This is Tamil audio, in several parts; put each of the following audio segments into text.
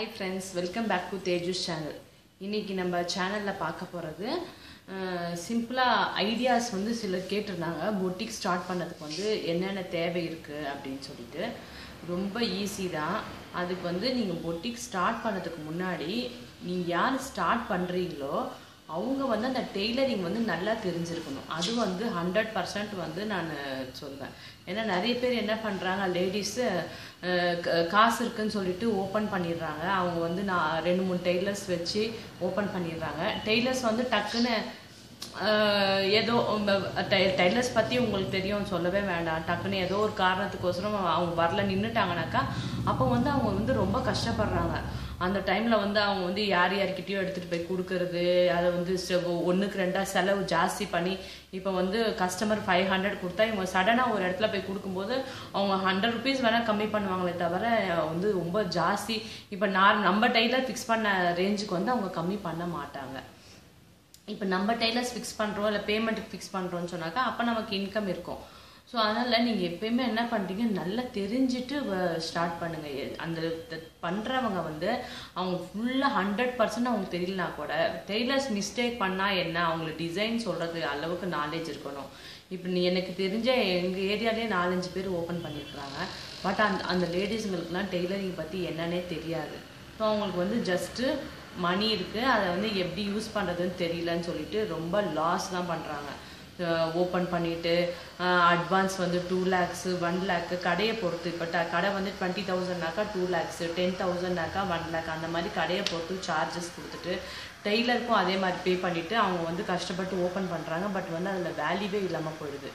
hi friends welcome back to Teju's channel இன்னைக்கு நம்ம சேனலில் பார்க்க போகிறது சிம்பிளாக ஐடியாஸ் வந்து சிலர் கேட்டிருந்தாங்க பொட்டிக் ஸ்டார்ட் பண்ணதுக்கு வந்து என்னென்ன தேவை இருக்குது அப்படின்னு சொல்லிட்டு ரொம்ப ஈஸி தான் அதுக்கு வந்து நீங்கள் பொட்டிக் ஸ்டார்ட் பண்ணதுக்கு முன்னாடி நீங்கள் யார் ஸ்டார்ட் பண்ணுறீங்களோ அவங்க வந்து அந்த டெய்லரிங் வந்து நல்லா தெரிஞ்சிருக்கணும் அது வந்து ஹண்ட்ரட் பர்சன்ட் வந்து நான் சொல்வேன் ஏன்னா நிறைய பேர் என்ன பண்ணுறாங்க லேடிஸு காசு இருக்குன்னு சொல்லிட்டு ஓப்பன் பண்ணிடுறாங்க அவங்க வந்து நான் ரெண்டு மூணு டெய்லர்ஸ் வச்சு ஓப்பன் பண்ணிடுறாங்க டெய்லர்ஸ் வந்து டக்குன்னு ஆஹ் ஏதோ டைலர்ஸ் பற்றி உங்களுக்கு தெரியும் சொல்லவே வேண்டாம் டக்குன்னு ஏதோ ஒரு காரணத்துக்கோசரம் அவங்க வரல நின்றுட்டாங்கனாக்கா அப்போ வந்து அவங்க வந்து ரொம்ப கஷ்டப்படுறாங்க அந்த டைமில் வந்து அவங்க வந்து யார் யார்கிட்டயோ எடுத்துகிட்டு போய் கொடுக்கறது அதை வந்து ஒன்றுக்கு ரெண்டாக செலவு ஜாஸ்தி பண்ணி இப்போ வந்து கஸ்டமர் ஃபைவ் ஹண்ட்ரட் கொடுத்தா இவங்க சடனாக ஒரு இடத்துல போய் கொடுக்கும்போது அவங்க ஹண்ட்ரட் ருபீஸ் வேணால் கம்மி பண்ணுவாங்களே தவிர வந்து ரொம்ப ஜாஸ்தி இப்போ நான் நம்ம டைலர் ஃபிக்ஸ் பண்ண ரேஞ்சுக்கு வந்து அவங்க கம்மி பண்ண மாட்டாங்க இப்போ நம்ம டெய்லர்ஸ் ஃபிக்ஸ் பண்ணுறோம் இல்லை பேமெண்ட்டுக்கு ஃபிக்ஸ் பண்ணுறோம்னு சொன்னாக்கா அப்போ நமக்கு இன்கம் இருக்கும் ஸோ அதனால் நீங்கள் எப்பயுமே என்ன பண்ணுறீங்க நல்லா தெரிஞ்சுட்டு ஸ்டார்ட் பண்ணுங்கள் எ- அந்த பண்ணுறவங்க வந்து அவங்க ஃபுல்லாக ஹண்ட்ரட் பர்சன்ட் அவங்களுக்கு தெரியலனா கூட டெய்லர்ஸ் மிஸ்டேக் பண்ணால் என்ன அவங்களுக்கு டிசைன் சொல்கிறது அளவுக்கு நாலேஜ் இருக்கணும் இப்போ நீ எனக்கு தெரிஞ்ச எங்கள் ஏரியாலே நாலஞ்சு பேர் ஓப்பன் பண்ணியிருக்கிறாங்க பட் அந்த அந்த லேடிஸுங்களுக்குலாம் டெய்லரிங் பற்றி என்னன்னே தெரியாது ஸோ அவங்களுக்கு வந்து ஜஸ்ட்டு மணி இருக்குது அதை வந்து எப்படி யூஸ் பண்ணுறதுன்னு தெரியலன்னு சொல்லிட்டு ரொம்ப லாஸ் தான் பண்ணுறாங்க ஓப்பன் பண்ணிவிட்டு அட்வான்ஸ் வந்து டூ லேக்ஸு ஒன் லேக்கு கடையை பொறுத்து இப்போ ட கடை வந்து டுவெண்ட்டி தௌசண்ட்னாக்கா டூ லேக்ஸு டென் தௌசண்ட்னாக்கா ஒன் லேக் அந்த மாதிரி கடையை பொறுத்து சார்ஜஸ் கொடுத்துட்டு டெய்லருக்கும் அதே மாதிரி பே பண்ணிவிட்டு அவங்க வந்து கஷ்டப்பட்டு ஓப்பன் பண்ணுறாங்க பட் வந்து அதில் வேல்யூவே இல்லாமல் போயிடுது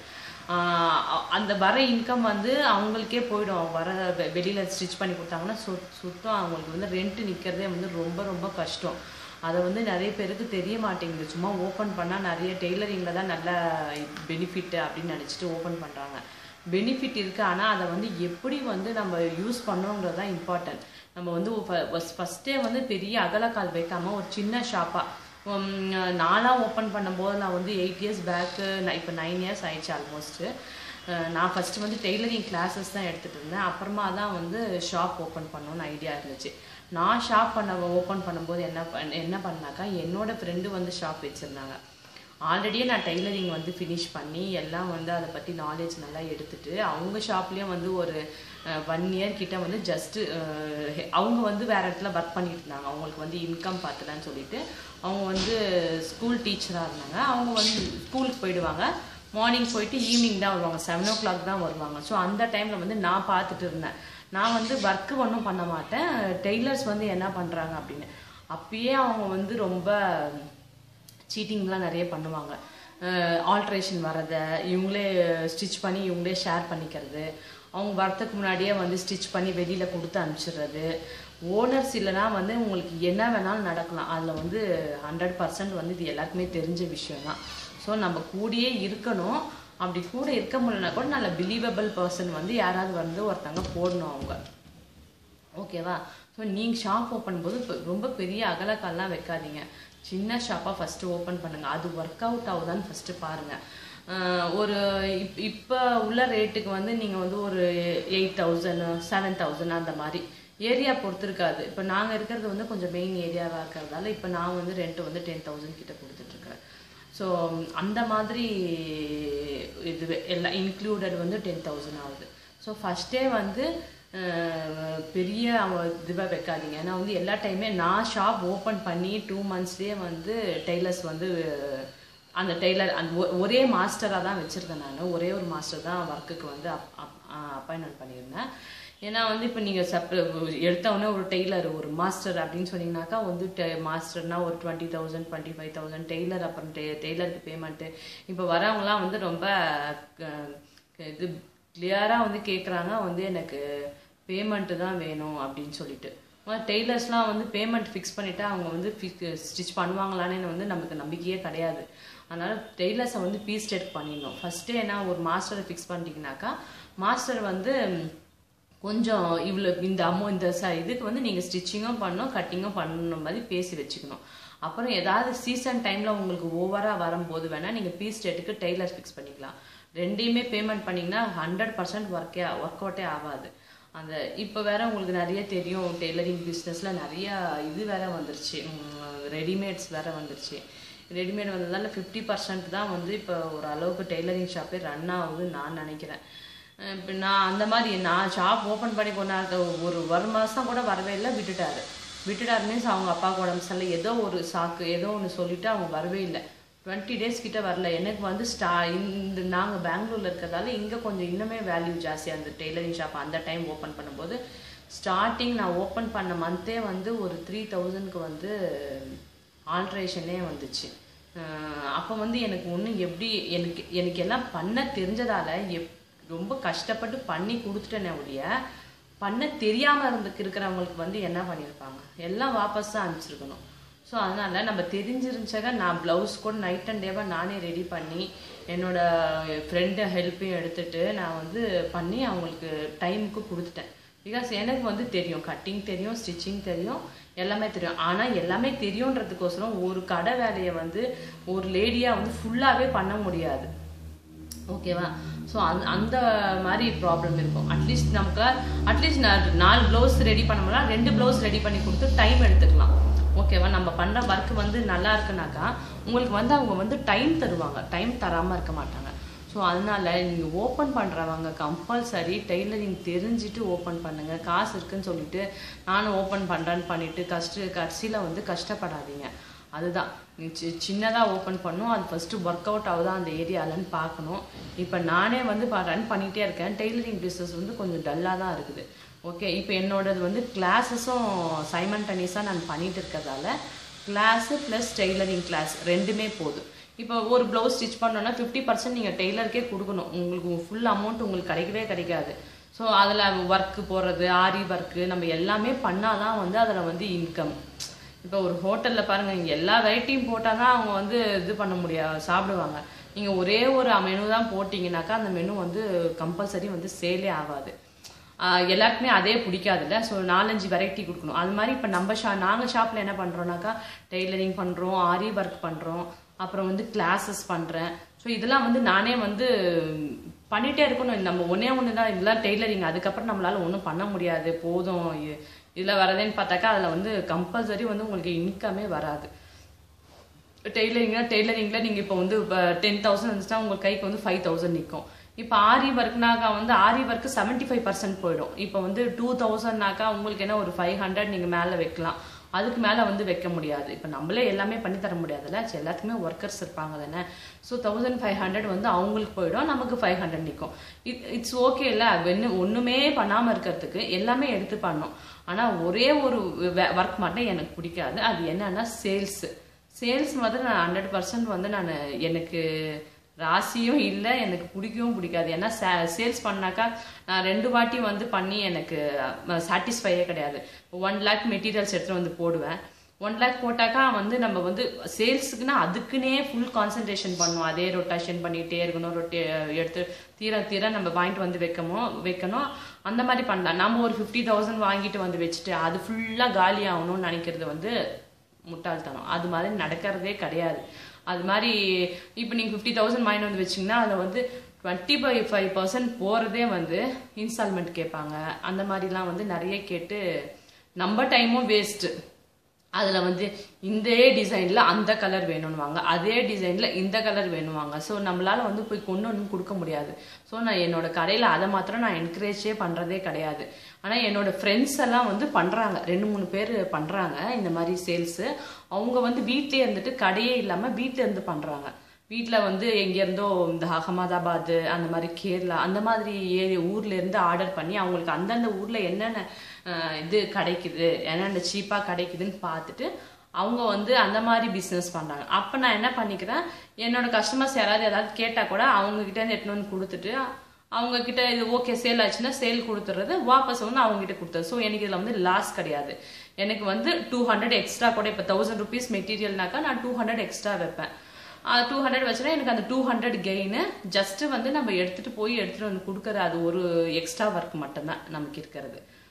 ஆஹ் அ- அந்த வர இன்கம் வந்து அவங்களுக்கே போயிடும் அவங்க வர வெ- வெளியில ஸ்டிச் பண்ணி கொடுத்தாங்கன்னா சு- சுத்தம் அவங்களுக்கு வந்து ரெண்ட் நிற்கிறதே வந்து ரொம்ப ரொம்ப கஷ்டம் அதை வந்து நிறைய பேருக்கு தெரிய மாட்டேங்குது சும்மா ஓப்பன் பண்ணால் நிறைய டெய்லரிங்கில் தான் நல்ல பெனிஃபிட் அப்படின்னு நினச்சிட்டு ஓப்பன் பண்ணுறாங்க பெனிஃபிட் இருக்குது ஆனால் அதை வந்து எப்படி வந்து நம்ம யூஸ் பண்ணோங்கிறது தான் இம்பார்ட்டன்ட் நம்ம வந்து ஃபஸ்ட்டே வந்து பெரிய அகலக்கால் வைக்காம ஒரு சின்ன ஷாப்பாக நானாக ஓப்பன் பண்ணும்போது நான் வந்து எயிட் இயர்ஸ் பேக்கு இப்போ நைன் இயர்ஸ் ஆயிடுச்சு ஆல்மோஸ்ட்டு நான் ஃபஸ்ட்டு வந்து டெய்லரிங் கிளாஸஸ் தான் எடுத்துகிட்டு இருந்தேன் அப்புறமா தான் வந்து ஷாப் ஓப்பன் பண்ணணும்னு ஐடியா இருந்துச்சு நான் ஷாப் பண்ண ஓப்பன் பண்ணும்போது என்ன பண்ண என்ன பண்ணாக்கா என்னோட ஃப்ரெண்டு வந்து ஷாப் வச்சுருந்தாங்க ஆல்ரெடியே நான் டெய்லரிங் வந்து ஃபினிஷ் பண்ணி எல்லாம் வந்து அதை பற்றி நாலேஜ் நல்லா எடுத்துட்டு அவங்க ஷாப்லேயும் வந்து ஒரு ஒன் இயர் கிட்ட வந்து ஜஸ்ட்டு அவங்க வந்து வேற இடத்துல ஒர்க் பண்ணிட்டு இருந்தாங்க அவங்களுக்கு வந்து இன்கம் பார்த்தலான்னு சொல்லிட்டு அவங்க வந்து ஸ்கூல் டீச்சராக இருந்தாங்க அவங்க வந்து ஸ்கூலுக்கு போயிடுவாங்க மார்னிங் போயிட்டு ஈவினிங் தான் வருவாங்க செவன் ஓ கிளாக் தான் வருவாங்க ஸோ அந்த டைமில் வந்து நான் பார்த்துட்டு இருந்தேன் நான் வந்து ஒர்க்கு ஒன்றும் பண்ண மாட்டேன் டெய்லர்ஸ் வந்து என்ன பண்ணுறாங்க அப்படின்னு அப்பயே அவங்க வந்து ரொம்ப சீட்டிங்லாம் நிறைய பண்ணுவாங்க ஆல்ட்ரேஷன் வரதை இவங்களே ஸ்டிச் பண்ணி இவங்களே ஷேர் பண்ணிக்கிறது அவங்க வரத்துக்கு முன்னாடியே வந்து ஸ்டிச் பண்ணி வெளியில் கொடுத்து அனுப்பிச்சிடுறது ஓனர்ஸ் இல்லைனா வந்து உங்களுக்கு என்ன வேணாலும் நடக்கலாம் அதில் வந்து ஹண்ட்ரட் பர்சன்ட் வந்து இது எல்லாருக்குமே தெரிஞ்ச விஷயம் தான் ஸோ நம்ம கூடயே இருக்கணும் அப்படி கூட இருக்க முடியலனா கூட நல்ல பிலீவபிள் பர்சன் வந்து யாராவது வந்து ஒருத்தங்க போடணும் அவங்க ஓகேவா ஸோ நீங்கள் ஷாப் ஓப்பன் போது இப்ப ரொம்ப பெரிய அகலக்கால்லாம் வைக்காதீங்க சின்ன ஷாப்பாக ஃபஸ்ட்டு ஓப்பன் பண்ணுங்கள் அது ஒர்க் அவுட் ஆகுதான்னு ஃபஸ்ட்டு பாருங்கள் ஒரு இப் இப்போ உள்ள ரேட்டுக்கு வந்து நீங்கள் வந்து ஒரு எயிட் தௌசண்ட் செவன் தௌசண்ட் அந்த மாதிரி ஏரியா பொறுத்து இருக்காது இப்போ நாங்கள் இருக்கிறது வந்து கொஞ்சம் மெயின் ஏரியாவாக இருக்கிறதால இப்போ நான் வந்து ரெண்ட் வந்து டென் தௌசண்ட் கிட்ட கொடுத்துட்ருக்குறேன் ஸோ அந்த மாதிரி இது எல்லாம் இன்க்ளூடட் வந்து டென் தௌசண்ட் ஆகுது ஸோ ஃபஸ்ட்டே வந்து அஹ், பெரிய இதுவாக வைக்காதீங்க ஏன்னா வந்து எல்லா டைமே நான் ஷாப் ஓப்பன் பண்ணி டூ மந்த்ஸ்லேயே வந்து டெய்லர்ஸ் வந்து அந்த டெய்லர் அந்த ஒ- ஒரே மாஸ்டராக தான் வச்சுருந்தேன் நான் ஒரே ஒரு மாஸ்டர் தான் ஒர்க்குக்கு வந்து அப்பாயின்மெண்ட் பண்ணியிருந்தேன் ஏன்னா வந்து இப்போ நீங்கள் செப் எடுத்தவொடனே ஒரு டெய்லர் ஒரு மாஸ்டர் அப்படின்னு சொன்னீங்கன்னாக்கா வந்து டெ- மாஸ்டர்னா ஒரு twenty thousand twenty five thousand tailor அப்புறம் டெ டெய்லருக்கு பேமெண்ட்டு இப்போ வரவங்கலாம் வந்து ரொம்ப க- க- இது கிளியராக வந்து கேட்குறாங்க வந்து எனக்கு பேமெண்ட்டு தான் வேணும் அப்படின்னு சொல்லிட்டு டெய்லர்ஸ்லாம் வந்து பேமெண்ட் ஃபிக்ஸ் பண்ணிட்டா அவங்க வந்து ஸ்டிச் பண்ணுவாங்களான்னு வந்து நமக்கு நம்பிக்கையே கிடையாது அதனால டெய்லர்ஸை வந்து பீஸ் டெட் பண்ணிடணும் ஃபர்ஸ்டே என்ன ஒரு மாஸ்டரை ஃபிக்ஸ் பண்ணிட்டீங்கனாக்கா மாஸ்டர் வந்து ம், கொஞ்சம் இவ்வளோ இந்த அமௌ இந்த ச இதுக்கு வந்து நீங்கள் ஸ்டிச்சிங்கும் பண்ணணும் கட்டிங்கும் பண்ணணும் மாதிரி பேசி வச்சுக்கணும் அப்புறம் ஏதாவது சீசன் டைமில் உங்களுக்கு ஓவராக வரும்போது வேணால் நீங்கள் பீஸ் டேட்டுக்கு டெய்லர் ஃபிக்ஸ் பண்ணிக்கலாம் ரெண்டையுமே பேமெண்ட் பண்ணிங்கன்னா ஹண்ட்ரட் பர்சன்ட் ஒர்க்கே ஒர்க் அவுட்டே ஆகாது அந்த இப்போ வேற உங்களுக்கு நிறைய தெரியும் டெய்லரிங் பிஸ்னஸ்ல நிறைய இது வேற வந்துருச்சு ரெடிமேட்ஸ் வேற வந்துருச்சு ரெடிமேட் வந்ததால ஃபிஃப்டி பர்சன்ட் தான் வந்து இப்போ ஒரு அளவுக்கு டெய்லரிங் ஷாப்பே ரன் ஆகுதுன்னு நான் நினைக்கிறேன் அஹ் இப்போ நான் அந்த மாதிரி நான் ஷாப் ஓப்பன் பண்ணி கொண்டாட ஒரு ஒரு மாதம் கூட வரவே இல்லை விட்டுட்டாரு விட்டுட்டாரு மீன்ஸ் அவங்க அப்பாவுக்கு உடம்பு சரியில்லை ஏதோ ஒரு சாக்கு ஏதோ ஒன்று சொல்லிட்டு அவங்க வரவே இல்லை டுவெண்ட்டி டேஸ் கிட்ட வரல எனக்கு வந்து ஸ்டா இந்த நாங்கள் பெங்களூர்ல இருக்கிறதால இங்கே கொஞ்சம் இன்னுமே வேல்யூ ஜாஸ்தியாக இருந்தது டெய்லரிங் ஷாப் அந்த டைம் ஓப்பன் பண்ணும்போது ஸ்டார்டிங் நான் ஓப்பன் பண்ண மந்த்தே வந்து ஒரு த்ரீ தௌசண்ட்க்கு வந்து ஆல்ட்ரேஷனே வந்துச்சு அப்போ வந்து எனக்கு ஒன்றும் எப்படி எனக்கு எனக்கு எல்லாம் பண்ண தெரிஞ்சதால எப் ரொம்ப கஷ்டப்பட்டு பண்ணி கொடுத்துட்டேனே ஒழிய பண்ண தெரியாம இருந்து இருக்கிறவங்களுக்கு வந்து என்ன பண்ணியிருப்பாங்க எல்லாம் வாபஸ் தான் அனுப்பிச்சிருக்கணும் ஸோ அதனால நம்ம தெரிஞ்சிருந்துச்சாக நான் ப்ளவுஸ் கூட நைட் அண்ட் டேவாக நானே ரெடி பண்ணி என்னோட ஃப்ரெண்டு ஹெல்ப்பையும் எடுத்துட்டு நான் வந்து பண்ணி அவங்களுக்கு டைமுக்கு கொடுத்துட்டேன் பிகாஸ் எனக்கு வந்து தெரியும் கட்டிங் தெரியும் ஸ்டிச்சிங் தெரியும் எல்லாமே தெரியும் ஆனால் எல்லாமே தெரியுன்றதுக்கோசரம் ஒரு கடை வேலையை வந்து ஒரு லேடியாக வந்து ஃபுல்லாகவே பண்ண முடியாது ஓகேவா ஸோ அந்த அந்த மாதிரி ப்ராப்ளம் இருக்கும் அட்லீஸ்ட் நமக்கு அட்லீஸ்ட் நாலு ப்ளவுஸ் ரெடி பண்ணோம்னா ரெண்டு ப்ளவுஸ் ரெடி பண்ணி கொடுத்து டைம் எடுத்துக்கலாம் ஓகேவா நம்ம பண்ணுற ஒர்க் வந்து நல்லா இருக்குனாக்கா உங்களுக்கு வந்து அவங்க வந்து டைம் தருவாங்க டைம் தராமல் இருக்க மாட்டாங்க ஸோ அதனால நீங்கள் ஓப்பன் பண்ணுறவங்க கம்பல்சரி டெய்லரிங் தெரிஞ்சுட்டு ஓப்பன் பண்ணுங்க காசு இருக்குன்னு சொல்லிட்டு நானும் ஓப்பன் பண்ணுறேன்னு பண்ணிட்டு கஷ்ட கடைசியில் வந்து கஷ்டப்படாதீங்க அதுதான் நீ சி சின்னதாக ஓப்பன் பண்ணும் அது ஃபஸ்ட்டு ஒர்க் அவுட் ஆகுதா அந்த ஏரியாலன்னு பார்க்கணும் இப்போ நானே வந்து ரன் பண்ணிகிட்டே இருக்கேன் டெய்லரிங் பிஸ்னஸ் வந்து கொஞ்சம் டல்லாக தான் இருக்குது ஓகே இப்போ என்னோடது வந்து கிளாஸஸும் சைமன்டனியஸாக நான் பண்ணிட்டு இருக்கிறதால கிளாஸு ப்ளஸ் டெய்லரிங் கிளாஸ் ரெண்டுமே போதும் இப்போ ஒரு ப்ளவுஸ் ஸ்டிச் பண்ணோன்னா ஃபிஃப்டி பர்சன்ட் நீங்கள் டெய்லருக்கே கொடுக்கணும் உங்களுக்கு ஃபுல் அமௌண்ட் உங்களுக்கு கிடைக்கவே கிடைக்காது ஸோ அதில் ஒர்க்கு போடுறது ஆரி ஒர்க்கு நம்ம எல்லாமே பண்ணாதான் வந்து அதில் வந்து இன்கம் இப்போ ஒரு ஹோட்டலில் பாருங்க இங்க எல்லா வெரைட்டியும் போட்டால் தான் அவங்க வந்து இது பண்ண முடியாது சாப்பிடுவாங்க நீங்கள் ஒரே ஒரு மெனு தான் போட்டிங்கனாக்கா அந்த மெனு வந்து கம்பல்சரி வந்து சேலே ஆகாது ஆஹ் எல்லாருக்குமே அதே பிடிக்காதுல்ல ஸோ நாலஞ்சு வெரைட்டி கொடுக்கணும் அது மாதிரி இப்போ நம்ம ஷா நாங்கள் ஷாப்பில் என்ன பண்ணுறோம்னாக்கா டெய்லரிங் பண்ணுறோம் ஆரி ஒர்க் பண்ணுறோம் அப்புறம் வந்து கிளாஸஸ் பண்ணுறேன் ஸோ இதெல்லாம் வந்து நானே வந்து பண்ணிட்டே இருக்கணும் நம்ம ஒன்றே ஒன்று தான் இதெல்லாம் டெய்லரிங் அதுக்கப்புறம் நம்மளால ஒன்றும் பண்ண முடியாது போதும் இ- இதில் வரதேன்னு பார்த்தாக்கா அதில் வந்து கம்பல்சரி வந்து உங்களுக்கு இன்கமே வராது டெய்லரிங்னா டெய்லரிங்கில் நீங்கள் இப்போ வந்து டென் தௌசண்ட் இருந்துச்சுன்னா உங்கள் கைக்கு வந்து ஃபைவ் தௌசண்ட் நிற்கும் இப்போ ஆரி ஒர்க்னாக்கா வந்து aari work seventy five percent போயிடும் இப்போ வந்து டூ தௌசண்ட்னாக்கா உங்களுக்கு என்ன ஒரு ஃபைவ் ஹண்ட்ரட் நீங்கள் மேலே வைக்கலாம் அதுக்கு மேலே வந்து வைக்க முடியாது இப்போ நம்மளே எல்லாமே பண்ணி தர முடியாதுல்ல சரி, எல்லாத்துக்குமே ஒர்க்கர்ஸ் இருப்பாங்க தானே ஸோ தௌசண்ட் ஃபைவ் ஹண்ட்ரட் வந்து அவங்களுக்கு போயிடும் நமக்கு ஃபைவ் ஹண்ட்ரட் நிற்கும் இட் இட்ஸ் ஓகே இல்லை ஒன்று ஒன்றுமே பண்ணாமல் இருக்கிறதுக்கு எல்லாமே எடுத்து பண்ணோம் ஆனால் ஒரே ஒரு ஒர்க் மட்டும் எனக்கு பிடிக்காது அது என்னன்னா சேல்ஸு சேல்ஸ் மாதிரி நான் ஹண்ட்ரட் பர்சன்ட் வந்து நான் எனக்கு ராசியும் இல்லை எனக்கு பிடிக்கவும் பிடிக்காது ஏன்னா சேல்ஸ் பண்ணாக்கா நான் ரெண்டு வாட்டி வந்து பண்ணி எனக்கு சாட்டிஸ்ஃபையே கிடையாது ஒன் லேக் மெட்டீரியல்ஸ் எடுத்துகிட்டு வந்து போடுவேன் ஒன் லேக் போட்டாக்கா வந்து நம்ம வந்து சேல்ஸுக்குன்னா அதுக்குன்னே ஃபுல் கான்சென்ட்ரேஷன் பண்ணுவோம் அதே ரொட்டேஷன் பண்ணிகிட்டே இருக்கணும் ரொட்டே எடுத்து தீர தீர நம்ம வாங்கிட்டு வந்து வைக்கணும் வைக்கணும் அந்த மாதிரி பண்ணலாம் நம்ம ஒரு ஃபிஃப்டி தௌசண்ட் வாங்கிட்டு வந்து வச்சுட்டு அது ஃபுல்லாக காலி ஆகணும்னு நினைக்கிறது வந்து முட்டாள்தனம் அது மாதிரி நடக்கிறதே கிடையாது அது மாதிரி இப்போ நீங்கள் ஃபிஃப்டி தௌசண்ட் வாங்கிட்டு வந்து வச்சிங்கன்னா அதில் வந்து டுவெண்ட்டி ஃபைவ் ஃபைவ் பர்சன்ட் போகிறதே வந்து இன்ஸ்டால்மெண்ட் கேட்பாங்க அந்த மாதிரிலாம் வந்து நிறைய கேட்டு நம்ம டைமும் வேஸ்ட்டு அதில் வந்து இந்த டிசைனில் அந்த கலர் வேணும்னுவாங்க அதே டிசைனில் இந்த கலர் வேணுவாங்க ஸோ நம்மளால வந்து போய் கொண்டு வந்து கொடுக்க முடியாது ஸோ நான் என்னோட கடையில் அதை மாத்திரம் நான் என்கரேஜே பண்ணுறதே கிடையாது ஆனால் என்னோட ஃப்ரெண்ட்ஸ் எல்லாம் வந்து பண்ணுறாங்க ரெண்டு மூணு பேர் பண்ணுறாங்க இந்த மாதிரி சேல்ஸு அவங்க வந்து வீட்டிலே இருந்துட்டு கடையே இல்லாமல் வீட்டில் இருந்து பண்ணுறாங்க வீட்டில் வந்து எங்கேருந்தோ இந்த அகமதாபாத் அந்த மாதிரி கேரளா அந்த மாதிரி ஏரியா ஊர்ல இருந்து ஆர்டர் பண்ணி அவங்களுக்கு அந்தந்த ஊரில் என்னென்ன அஹ், இது கிடைக்குது என்னென்ன சீப்பாக கிடைக்குதுன்னு பார்த்துட்டு அவங்க வந்து அந்த மாதிரி பிஸ்னஸ் பண்ணுறாங்க அப்போ நான் என்ன பண்ணிக்கிறேன் என்னோட கஸ்டமர்ஸ் யாராவது ஏதாவது கேட்டால் கூட அவங்க கிட்ட இருந்து எடுத்துன்னு வந்து கொடுத்துட்டு அவங்க கிட்ட இது ஓகே சேல் ஆச்சுன்னா சேல் கொடுத்துறது வாபஸ் வந்து அவங்க கிட்ட கொடுத்துறது ஸோ எனக்கு இதில் வந்து லாஸ் கிடையாது எனக்கு வந்து டூ ஹண்ட்ரட் எக்ஸ்ட்ரா கூட இப்போ தௌசண்ட் ருபீஸ் மெட்டீரியல்னாக்கா நான் டூ ஹண்ட்ரட் எக்ஸ்ட்ரா வைப்பேன் டூ ஹண்ட்ரட் வச்சுனா எனக்கு அந்த டூ ஹண்ட்ரட் கெயின் ஜஸ்ட் வந்து நம்ம எடுத்துட்டு போய் எடுத்துட்டு வந்து கொடுக்கற அது ஒரு எக்ஸ்ட்ரா ஒர்க் மட்டும்தான் நமக்கு இருக்கிறது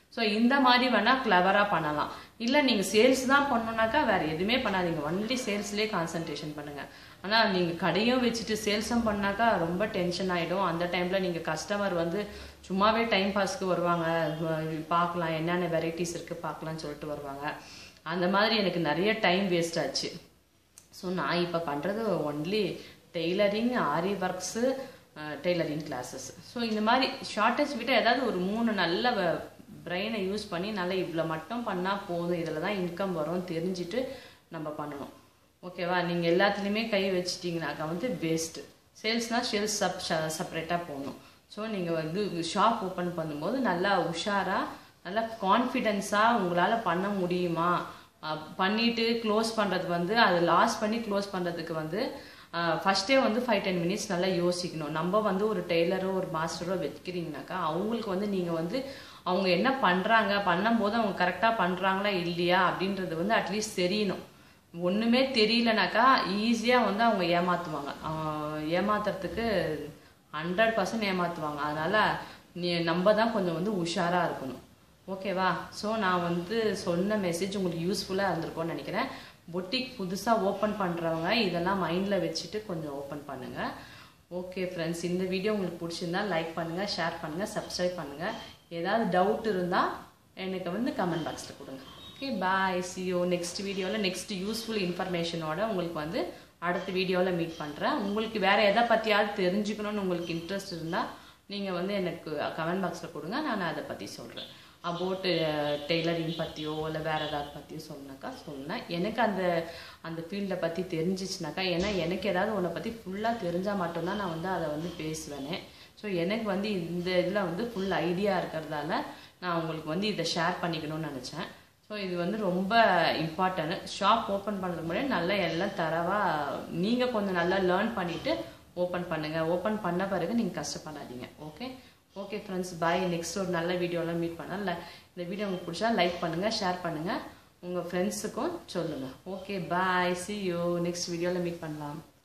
ஸோ இந்த மாதிரி வேணால் கிளவராக பண்ணலாம் இல்லை நீங்கள் சேல்ஸ் தான் பண்ணணுன்னாக்கா வேறு எதுவுமே பண்ணாதீங்க ஒன்லி சேல்ஸ்லேயே கான்சன்ட்ரேஷன் பண்ணுங்கள் ஆனால் நீங்கள் கடையும் வச்சுட்டு சேல்ஸும் பண்ணாக்கா ரொம்ப டென்ஷன் ஆகிடும் அந்த டைமில் நீங்கள் கஸ்டமர் வந்து சும்மாவே டைம் பாஸ்க்கு வருவாங்க வ- பார்க்கலாம் என்னென்ன வெரைட்டிஸ் இருக்குது பார்க்கலாம்னு சொல்லிட்டு வருவாங்க அந்த மாதிரி எனக்கு நிறைய டைம் வேஸ்ட் ஆச்சு ஸோ நான் இப்போ பண்ணுறது only tailoring aari works tailoring classes so இந்த மாதிரி ஷார்ட்டேஜ் விட்டு ஏதாவது ஒரு மூணு நல்ல பிரெயினை யூஸ் பண்ணி நல்லா இவ்வளோ மட்டும் பண்ணால் போதும் இதில் தான் இன்கம் வரும் தெரிஞ்சுட்டு நம்ம பண்ணணும் ஓகேவா நீங்கள் எல்லாத்துலேயுமே கை வச்சிட்டிங்கனாக்கா வந்து வேஸ்ட்டு சேல்ஸ்னால் சேல்ஸ் சப் செப்பரேட்டாக போகணும் ஸோ நீங்கள் வந்து ஷாப் ஓப்பன் பண்ணும்போது நல்லா உஷாராக நல்லா கான்ஃபிடென்ஸாக உங்களால் பண்ண முடியுமா அஹ் பண்ணிட்டு க்ளோஸ் பண்ணுறது வந்து அது லாஸ் பண்ணி க்ளோஸ் பண்ணுறதுக்கு வந்து ஃபஸ்ட்டே வந்து ஃபைவ் டென் மினிட்ஸ் நல்லா யோசிக்கணும் நம்ம வந்து ஒரு டெய்லரோ ஒரு மாஸ்டரோ வைக்கிறீங்கனாக்கா அவங்களுக்கு வந்து நீங்கள் வந்து அவங்க என்ன பண்ணுறாங்க பண்ணும்போது அவங்க கரெக்டாக பண்ணுறாங்களா இல்லையா அப்படின்றது வந்து அட்லீஸ்ட் தெரியணும் ஒன்றுமே தெரியலனாக்கா ஈஸியாக வந்து அவங்க ஏமாற்றுவாங்க ஏமாத்துறதுக்கு ஹண்ட்ரட் பர்சன்ட் ஏமாற்றுவாங்க அதனால் நீ நம்ம தான் கொஞ்சம் வந்து உஷாராக இருக்கணும் ஓகேவா ஸோ நான் வந்து சொன்ன மெசேஜ் உங்களுக்கு யூஸ்ஃபுல்லாக இருந்திருக்கும்னு நினைக்கிறேன் பொட்டிக் புதுசாக ஓப்பன் பண்ணுறவங்க இதெல்லாம் மைண்டில் வச்சுட்டு கொஞ்சம் ஓப்பன் பண்ணுங்கள் ஓகே ஃப்ரெண்ட்ஸ் இந்த வீடியோ உங்களுக்கு பிடிச்சிருந்தா லைக் பண்ணுங்கள் ஷேர் பண்ணுங்கள் சப்ஸ்கிரைப் பண்ணுங்கள் ஏதாவது டவுட் இருந்தால் எனக்கு வந்து கமெண்ட் பாக்ஸில் கொடுங்க ஓகே பாய் சியோ நெக்ஸ்ட் வீடியோவில் நெக்ஸ்ட் யூஸ்ஃபுல் இன்ஃபர்மேஷனோட உங்களுக்கு வந்து அடுத்த வீடியோவில் மீட் பண்ணுறேன் உங்களுக்கு வேறு எதை பற்றியாவது தெரிஞ்சுக்கணும்னு உங்களுக்கு இன்ட்ரெஸ்ட் இருந்தால் நீங்கள் வந்து எனக்கு கமெண்ட் பாக்ஸில் கொடுங்க நான் அதை பற்றி சொல்கிறேன் அபவுட் டெய்லரிங் பற்றியோ இல்லை வேறு ஏதாவது பற்றியோ சொன்னாக்கா சொன்னேன் எனக்கு அந்த அந்த ஃபீல்டை பற்றி தெரிஞ்சிச்சுனாக்கா ஏன்னா எனக்கு ஏதாவது உன்னை பற்றி ஃபுல்லாக தெரிஞ்சால் மட்டும்தான் நான் வந்து அதை வந்து பேசுவேனே ஸோ எனக்கு வந்து இந்த இதில் வந்து ஃபுல் ஐடியா இருக்கிறதால நான் உங்களுக்கு வந்து இதை ஷேர் பண்ணிக்கணும்னு நினச்சேன் ஸோ இது வந்து ரொம்ப இம்பார்ட்டன்ட் ஷாப் ஓப்பன் பண்ணுறதுக்கு முன்னாடி நல்லா எல்லாம் தரவாக நீங்கள் கொஞ்சம் நல்லா லேர்ன் பண்ணிவிட்டு ஓப்பன் பண்ணுங்கள் ஓப்பன் பண்ண பிறகு நீங்கள் கஷ்டப்படாதீங்க okay okay friends bye next ஒரு நல்ல வீடியோலாம் மீட் பண்ணலாம் இல்லை இந்த வீடியோ உங்களுக்கு பிடிச்சா லைக் பண்ணுங்கள் ஷேர் பண்ணுங்கள் உங்கள் ஃப்ரெண்ட்ஸுக்கும் சொல்லுங்கள் okay bye see you next வீடியோவில் மீட் பண்ணலாம்